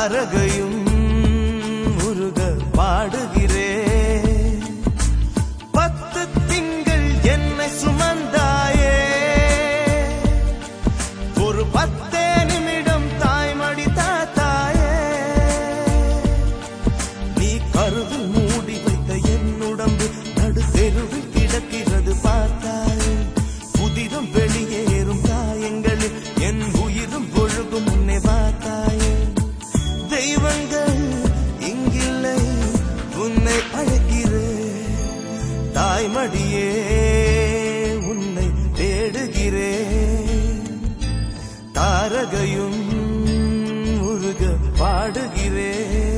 தாரகையும் முருக பாடுகிறே பத்து திங்கள் என்னை சுமந்தாயே ஒரு பத்தே நிமிடம் தாய்மடி தாத்தாயே நீ கருவில் மூடி வைத்த என் உடம்பு நடு தெருவில் கிடக்கிறது பார்த்தாயே புதிரம் வெளியேறும் காயங்களில் என் உயிரும் ஒழுகும் முன்னே பார்த்தாயே தெய்வங்கள் இங்கில்லை உன்னை அழைக்கிறேன் தாய்மடியே உன்னை தேடுகிறேன் தாரகையும் முருக பாடுகிறேன்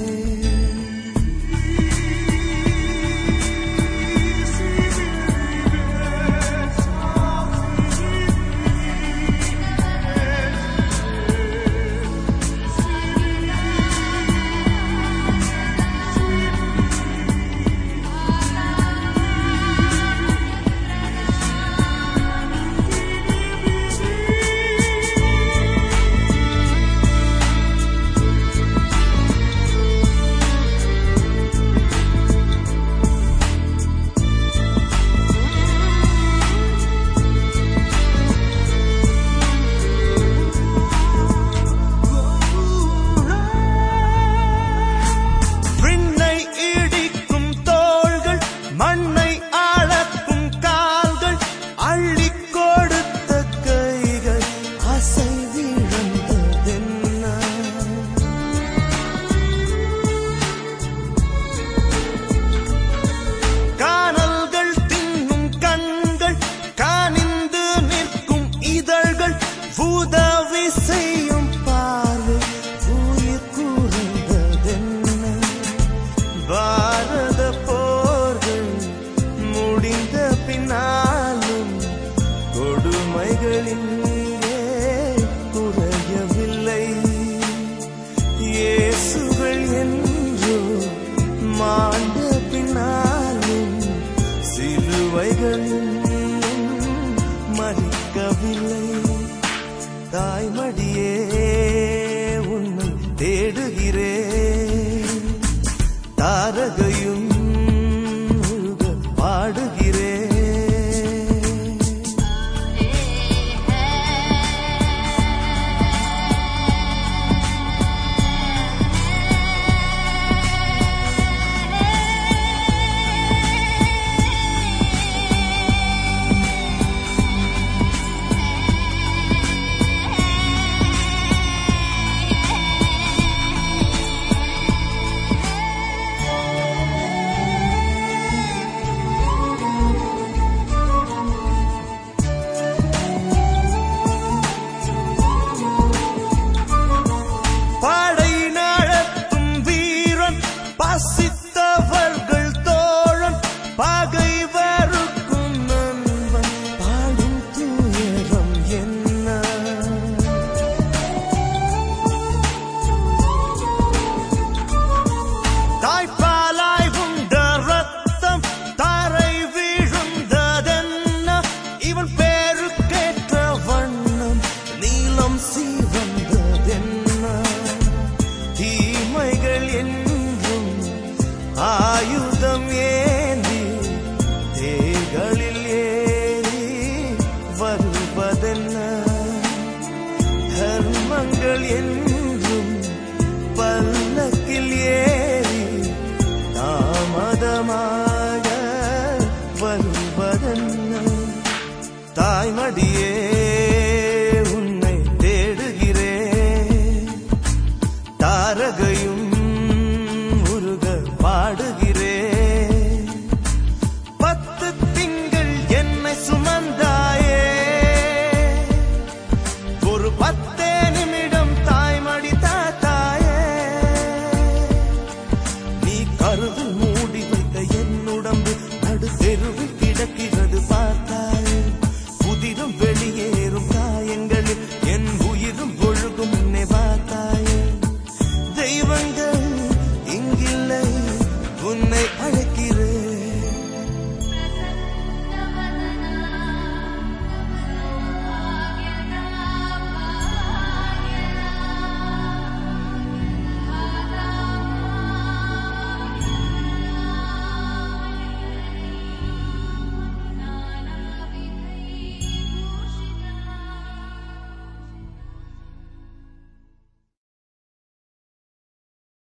விண்ணை இடிக்கும் தோள்கள் மண்ணை அளக்கும் கால்கள் அள்ளி கொடுத்த கைகள் அசை விழுந்ததென்ன காணல்கள் தின்னும் கண்கள் காணிந்து நிற்கும் இதழ்கள் உதவி செய்யும் பார்வை உயிர் கூறுந்ததென்ன பாரத போர்கள் முடிந்த பின்னாலும் கொடுமைகளின் குறையவில்லை இயேசுகள் என்றோ மாண்ட பின்னாலும் சிலுவைகள் இன்னும் மறிக்கவில்லை தாய்மடியே உன்னை தேடுகிறேன் தாரகையும் முருக பாடுகிறேன் படை நடத்தும் வீரன் பசித்தவர்கள் தோழன் பகைவருக்கும் நண்பன் பாடும் துயரம் என்ன தாய்ப்பாலாய் உண்ட ரத்தம் தரை வீழுந்ததென்ன இவன் பேருக்கேற்ற வண்ணம் நீலம் சீவந்ததென்ன தீமைகள் என்றும் ஆயுத